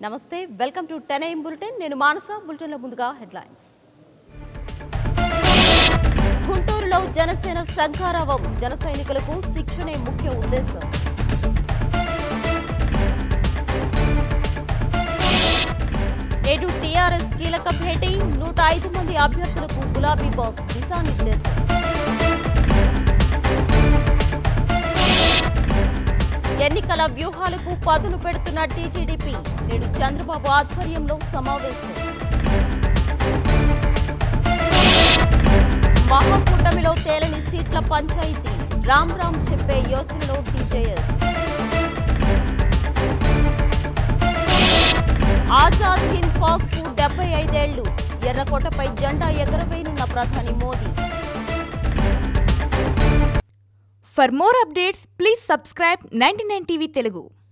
నమస్తే welcome to ten AM bulletin నేను మానస బులెటిన్లో ముందుగా హెడ్లైన్స్ గుంటూరులో జనసేన శంఖారావం జన సైనికులకు శిక్షణే ముఖ్య ఉద్దేశం నేడు టీఆర్ఎస్ కీలక భేటీ నూట ఐదు మంది అభ్యర్థులకు గులాబీ బాస్ దిశానిర్దేశం ఎన్నికల వ్యూహాలకు పదును పెడుతున్న టీటీడీపీ నేడు చంద్రబాబు ఆధ్వర్యంలో సమావేశం మహాకూటమిలో తేలని సీట్ల పంచాయతీ రామ్ రామ్ చెప్పే యోచనలో టీజేఎస్ ఆజాద్ హింద్ ఫౌజ్ కు డెబ్బై ఐదేళ్లు ఎర్రకోటపై జెండా ఎగరవేయనున్న ప్రధాని Modi For more updates, please subscribe 99 TV Telugu.